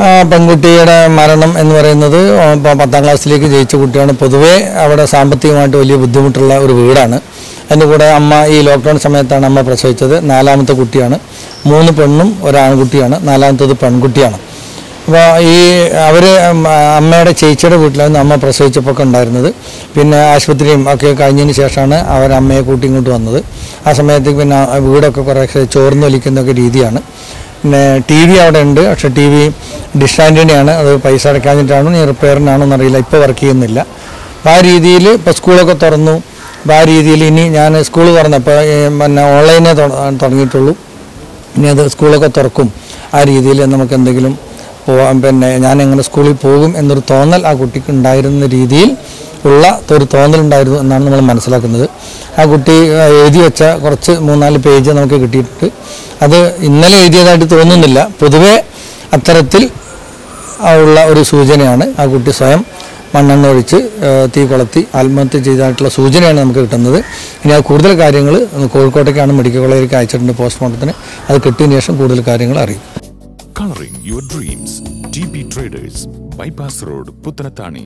ആ പെൺകുട്ടിയുടെ മരണം എന്ന് പറയുന്നത് ഇപ്പോൾ പത്താം ക്ലാസ്സിലേക്ക് ജയിച്ച കുട്ടിയാണ് പൊതുവേ അവിടെ സാമ്പത്തികമായിട്ട് വലിയ ബുദ്ധിമുട്ടുള്ള ഒരു വീടാണ് അതിൻ്റെ കൂടെ അമ്മ ഈ ലോക്ക്ഡൗൺ സമയത്താണ് അമ്മ പ്രസവിച്ചത് നാലാമത്തെ കുട്ടിയാണ് മൂന്ന് പെണ്ണും ഒരാൺകുട്ടിയാണ് നാലാമത്തത് പെൺകുട്ടിയാണ് അപ്പോൾ ഈ അവർ അമ്മയുടെ ചേച്ചിയുടെ വീട്ടിലായിരുന്നു അമ്മ പ്രസവിച്ചപ്പോൾ ഒക്കെ ഉണ്ടായിരുന്നത് പിന്നെ ആശുപത്രിയും ഒക്കെ കഴിഞ്ഞതിന് ശേഷമാണ് അവർ അമ്മയെ കൂട്ടി ഇങ്ങോട്ട് വന്നത് ആ സമയത്തേക്ക് പിന്നെ ആ വീടൊക്കെ കുറേ ചോർന്ന് വലിക്കുന്നൊക്കെ രീതിയാണ് പിന്നെ ടി വി അവിടെ ഉണ്ട് പക്ഷേ ടി വി ഡിഷ് ആൻറ്റണിയാണ് അത് പൈസ അടയ്ക്കാഞ്ഞിട്ടാണോ നീ റിപ്പയറിനാണോ എന്നറിയില്ല ഇപ്പോൾ വർക്ക് ചെയ്യുന്നില്ല അപ്പോൾ ആ രീതിയിൽ ഇപ്പോൾ സ്കൂളൊക്കെ തുറന്നു അപ്പോൾ ആ രീതിയിൽ ഇനി ഞാൻ സ്കൂൾ തുറന്നപ്പോൾ ഈ പിന്നെ ഓൺലൈനെ തുടങ്ങിയിട്ടുള്ളൂ ഇനി അത് സ്കൂളൊക്കെ തുറക്കും ആ രീതിയിൽ നമുക്ക് എന്തെങ്കിലും പോവാൻ പിന്നെ ഞാൻ എങ്ങനെ സ്കൂളിൽ പോകും എന്നൊരു തോന്നൽ ആ കുട്ടിക്ക് ഉണ്ടായിരുന്ന രീതിയിൽ ഉള്ള ഒരു തോന്നലുണ്ടായിരുന്നു എന്നാണ് നമ്മൾ മനസ്സിലാക്കുന്നത് ആ കുട്ടി ആ, എഴുതി വെച്ച കുറച്ച് മൂന്നാല് പേജ് നമുക്ക് കിട്ടിയിട്ടുണ്ട് അത് ഇന്നലെ എഴുതിയതായിട്ട് തോന്നുന്നില്ല പൊതുവേ അത്തരത്തിൽ ആ ഉള്ള ഒരു സൂചനയാണ് ആ കുട്ടി സ്വയം മണ്ണെണ്ണ ഒഴിച്ച് ആ, തീ കൊളുത്തി ആത്മഹത്യ ചെയ്തതായിട്ടുള്ള സൂചനയാണ് നമുക്ക് കിട്ടുന്നത് ഇനി ആ കൂടുതൽ കാര്യങ്ങൾ കോഴിക്കോട്ടേക്കാണ് മെഡിക്കൽ കോളേജിലേക്ക് അയച്ചിട്ടുണ്ട് പോസ്റ്റ്മോർട്ടത്തിന് അത് കിട്ടിയതിന് ശേഷം കൂടുതൽ കാര്യങ്ങൾ അറിയും Coloring your dreams. TB Traders, Bypass Road, Puttanatani.